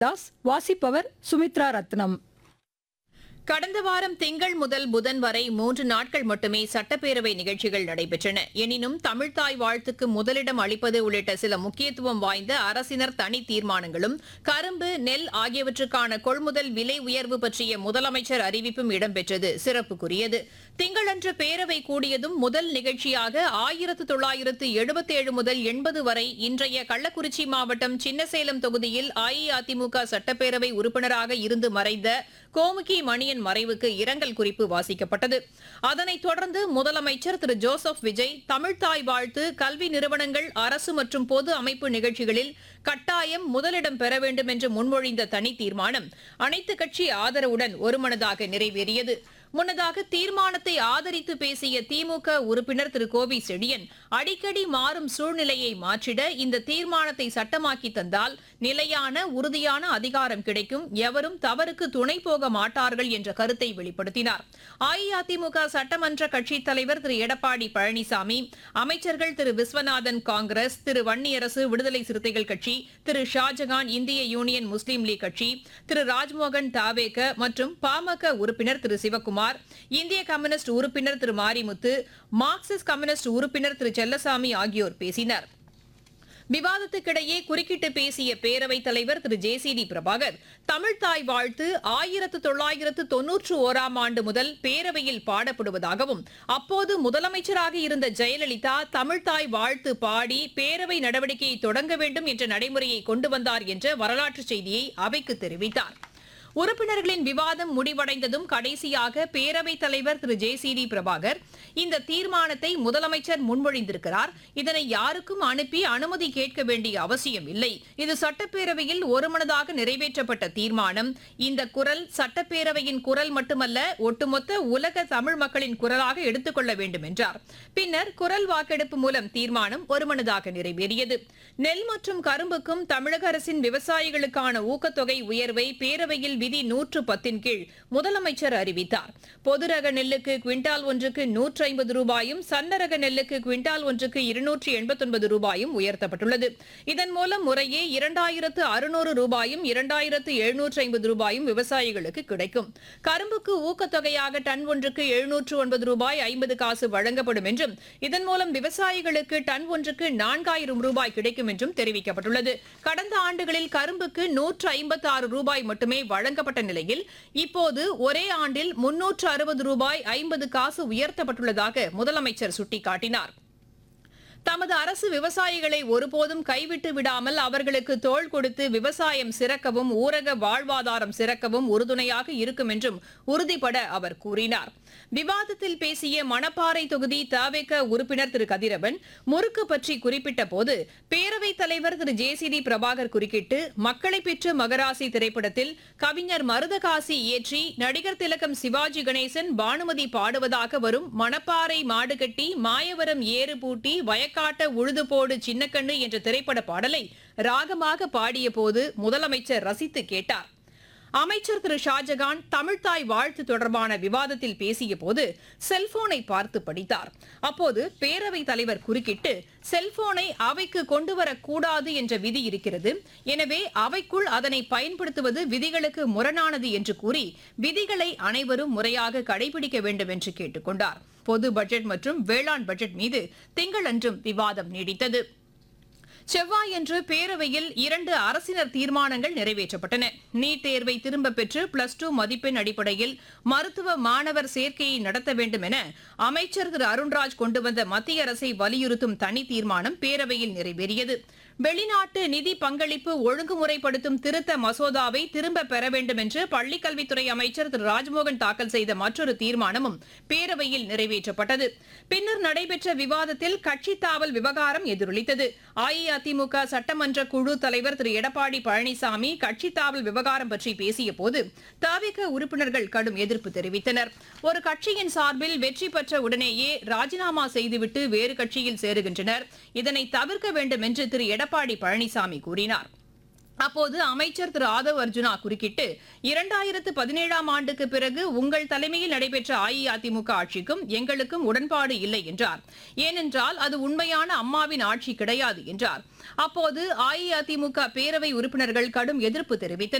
தாஸ் வாசிப்பவர் சுமித்ரா ரத்னம் கடந்த வாரம் திங்கள் முதல் புதன் வரை மூன்று நாட்கள் மட்டுமே சட்டப்பேரவை நிகழ்ச்சிகள் நடைபெற்றன எனினும் தமிழ்தாய் வாழ்த்துக்கு முதலிடம் அளிப்பது உள்ளிட்ட சில முக்கியத்துவம் வாய்ந்த அரசினர் தனி தீர்மானங்களும் கரும்பு நெல் ஆகியவற்றுக்கான கொள்முதல் விலை உயர்வு பற்றிய முதலமைச்சர் அறிவிப்பும் இடம்பெற்றது சிறப்புக்குரியது திங்களன்று பேரவை கூடியதும் முதல் நிகழ்ச்சியாக ஆயிரத்து தொள்ளாயிரத்து எழுபத்தேழு முதல் எண்பது வரை இன்றைய கள்ளக்குறிச்சி மாவட்டம் சின்னசேலம் தொகுதியில் அஇஅதிமுக சட்டப்பேரவை உறுப்பினராக இருந்து மறைந்த கோமுகி மணியன் மறைவுக்கு இரங்கல் குறிப்பு வாசிக்கப்பட்டது அதனைத் தொடர்ந்து முதலமைச்சர் திரு ஜோசப் விஜய் தமிழ்தாய் வாழ்த்து கல்வி நிறுவனங்கள் அரசு மற்றும் பொது அமைப்பு நிகழ்ச்சிகளில் கட்டாயம் முதலிடம் பெற வேண்டும் என்று முன்மொழிந்த தனி தீர்மானம் அனைத்து கட்சி ஆதரவுடன் ஒருமனதாக நிறைவேறியது முன்னதாக தீர்மானத்தை ஆதரித்து பேசிய திமுக உறுப்பினர் திரு கோவி செழியன் அடிக்கடி மாறும் சூழ்நிலையை மாற்றிட இந்த தீர்மானத்தை சட்டமாக்கி தந்தால் நிலையான உறுதியான அதிகாரம் கிடைக்கும் எவரும் தவறுக்கு துணை போக மாட்டார்கள் என்ற கருத்தை வெளிப்படுத்தினார் அஇஅதிமுக சட்டமன்ற கட்சித் தலைவர் திரு எடப்பாடி பழனிசாமி அமைச்சர்கள் திரு விஸ்வநாதன் காங்கிரஸ் திரு வன்னியரசு விடுதலை சிறுத்தைகள் கட்சி திரு ஷாஜகான் இந்திய யூனியன் முஸ்லீம் லீக் கட்சி திரு ராஜ்மோகன் தாவேக மற்றும் பாமக உறுப்பினர் திரு சிவக்குமார் இந்திய கம்யூனிஸ்ட் உறுப்பினர் திரு மாரிமுத்து மார்க்சிஸ்ட் கம்யூனிஸ்ட் உறுப்பினர் திரு செல்லசாமி ஆகியோர் பேசினர் விவாதத்துக்கிடையே குறுக்கிட்டு பேசிய பேரவைத் தலைவர் Thiru J C D Prabhakar தமிழ்தாய் வாழ்த்து ஆயிரத்து தொள்ளாயிரத்து தொன்னூற்று ஓராம் ஆண்டு முதல் பேரவையில் பாடப்படுவதாகவும் அப்போது முதலமைச்சராக இருந்த ஜெயலலிதா தமிழ்தாய் வாழ்த்து பாடி பேரவை நடவடிக்கையை தொடங்க வேண்டும் என்ற நடைமுறையை கொண்டு வந்தார் என்ற வரலாற்று செய்தியை அவைக்கு தெரிவித்தார் உறுப்பினர்களின் விவாதம் முடிவடைந்ததும் கடைசியாக பேரவைத் தலைவர் Thiru J C D Prabhakar இந்த தீர்மானத்தை முதலமைச்சர் முன்மொழிந்திருக்கிறார் இதனை யாருக்கும் அனுப்பி அனுமதி கேட்க வேண்டிய அவசியம் இல்லை இது சட்டப்பேரவையில் ஒருமனதாக நிறைவேற்றப்பட்ட தீர்மானம் இந்த குரல் சட்டப்பேரவையின் குரல் மட்டுமல்ல ஒட்டுமொத்த உலக தமிழ் மக்களின் குரலாக எடுத்துக்கொள்ள வேண்டும் என்றார் பின்னர் குரல் வாக்கெடுப்பு மூலம் தீர்மானம் ஒருமனதாக நிறைவேறியது நெல் மற்றும் கரும்புக்கும் தமிழக அரசின் விவசாயிகளுக்கான ஊக்கத்தொகை உயர்வை பேரவையில் விதி நூற்று பத்தின் கீழ் முதலமைச்சர் அறிவித்தார் பொது ரக நெல்லுக்கு குவிண்டால் ஒன்றுக்கு நூற்று ஐம்பது ரூபாயும் சன்ன ரக நெல்லுக்கு குவிண்டால் ஒன்றுக்கு இருநூற்று எண்பத்தொன்பது ரூபாயும் உயர்த்தப்பட்டுள்ளது இதன் மூலம் முறையே இரண்டாயிரத்து அறுநூறு ரூபாயும் இரண்டாயிரத்து எழுநூற்று ஐம்பது ரூபாயும் விவசாயிகளுக்கு கிடைக்கும் கரும்புக்கு ஊக்கத்தொகையாக டன் ஒன்றுக்கு எழுநூற்று ஒன்பது ரூபாய் ஐம்பது காசு வழங்கப்படும் என்றும் இதன் மூலம் விவசாயிகளுக்கு டன் ஒன்றுக்கு நான்காயிரம் ரூபாய் கிடைக்கும் என்றும் தெரிவிக்கப்பட்டுள்ளது கடந்த ஆண்டுகளில் கரும்புக்கு நூற்று ஐம்பத்தி ஆறு ரூபாய் மட்டுமே வழங்கப்பட்ட நிலையில் இப்போது ஒரே ஆண்டில் முன்னூற்று அறுபது ரூபாய் ஐம்பது காசு உயர்த்தப்பட்டுள்ளதாக முதலமைச்சர் சுட்டிக்காட்டினார் தமது அரசு விவசாயிகளை ஒருபோதும் கைவிட்டு விடாமல் அவர்களுக்கு தோள் கொடுத்து விவசாயம் சிறக்கவும் ஊரக வாழ்வாதாரம் சிறக்கவும் உறுதுணையாக இருக்கும் என்றும் உறுதிபட அவர் கூறினார் விவாதத்தில் பேசிய மணப்பாறை தொகுதி தவேக உறுப்பினர் திரு கதிரவன் முறுக்கு பற்றி குறிப்பிட்ட போது பேரவைத் தலைவர் Thiru J C D Prabhakar குறுக்கிட்டு மக்களை பெற்ற மகராசி திரைப்படத்தில் கவிஞர் மருதகாசி இயற்றி நடிகர் திலகம் சிவாஜி கணேசன் பானுமதி பாடுவதாக வரும் மணப்பாறை மாடுகட்டி மாயவரம் ஏறு பூட்டி வயக்காட்ட உழுது போடு சின்னக்கண்ணு என்ற திரைப்பட பாடலை ராகமாக பாடிய போது முதலமைச்சர் ரசித்து கேட்டார் அமைச்சர் திரு ஷாஜகான் தமிழ்தாய் வாழ்த்து தொடர்பான விவாதத்தில் பேசிய போது செல்போனை பார்த்து படித்தார் அப்போது பேரவைத் தலைவர் குறுக்கிட்டு செல்போனை அவைக்கு கொண்டு வரக்கூடாது என்ற விதி இருக்கிறது எனவே அவைக்குள் அதனை பயன்படுத்துவது விதிகளுக்கு முரணானது என்று கூறி விதிகளை அனைவரும் முறையாக கடைபிடிக்க வேண்டும் என்று கேட்டுக் கொண்டார் பொது பட்ஜெட் மற்றும் வேளாண் பட்ஜெட் மீது திங்களன்றும் விவாதம் நீடித்தது செவ்வாயன்று பேரவையில் இரண்டு அரசினர் தீர்மானங்கள் நிறைவேற்றப்பட்டன நீட் தேர்வை திரும்பப் பெற்று பிளஸ் டூ மதிப்பெண் அடிப்படையில் மருத்துவ மாணவர் சேர்க்கையை நடத்த வேண்டும் என அமைச்சர் திரு அருண்ராஜ் கொண்டு வந்த மத்திய அரசை வலியுறுத்தும் தனி தீர்மானம் பேரவையில் நிறைவேறியது வெளிநாட்டு நிதி பங்களிப்பு ஒழுங்குமுறைப்படுத்தும் திருத்த மசோதாவை திரும்ப பெற வேண்டும் என்று பள்ளிக்கல்வித்துறை அமைச்சர் திரு ராஜ்மோகன் தாக்கல் செய்த மற்றொரு தீர்மானமும் பேரவையில் நிறைவேற்றப்பட்டது பின்னர் நடைபெற்ற விவாதத்தில் கட்சித் தாவல் விவகாரம் எதிரொலித்தது அஇஅதிமுக சட்டமன்ற குழு தலைவர் திரு எடப்பாடி பழனிசாமி கட்சித் தாவல் விவகாரம் பற்றி பேசிய போது தவிக உறுப்பினர்கள் கடும் எதிர்ப்பு தெரிவித்தனர் ஒரு கட்சியின் சார்பில் வெற்றி பெற்ற உடனேயே ராஜினாமா செய்துவிட்டு வேறு கட்சியில் சேருகின்றனர் இதனை தவிர்க்க வேண்டும் என்று திரு எடப்பாடி பழனிசாமி கூறினார் அப்போது அமைச்சர் திரு ஆதவ் அர்ஜுனா குறுக்கிட்டு இரண்டாயிரத்து பதினேழாம் ஆண்டுக்கு பிறகு உங்கள் தலைமையில் நடைபெற்ற அஇஅதிமுக ஆட்சிக்கும் எங்களுக்கும் உடன்பாடு இல்லை என்றார் ஏனென்றால் அது உண்மையான அம்மாவின் ஆட்சி கிடையாது என்றார் அப்போது அஇஅதிமுக பேரவை உறுப்பினர்கள் கடும் எதிர்ப்பு தெரிவித்தனர்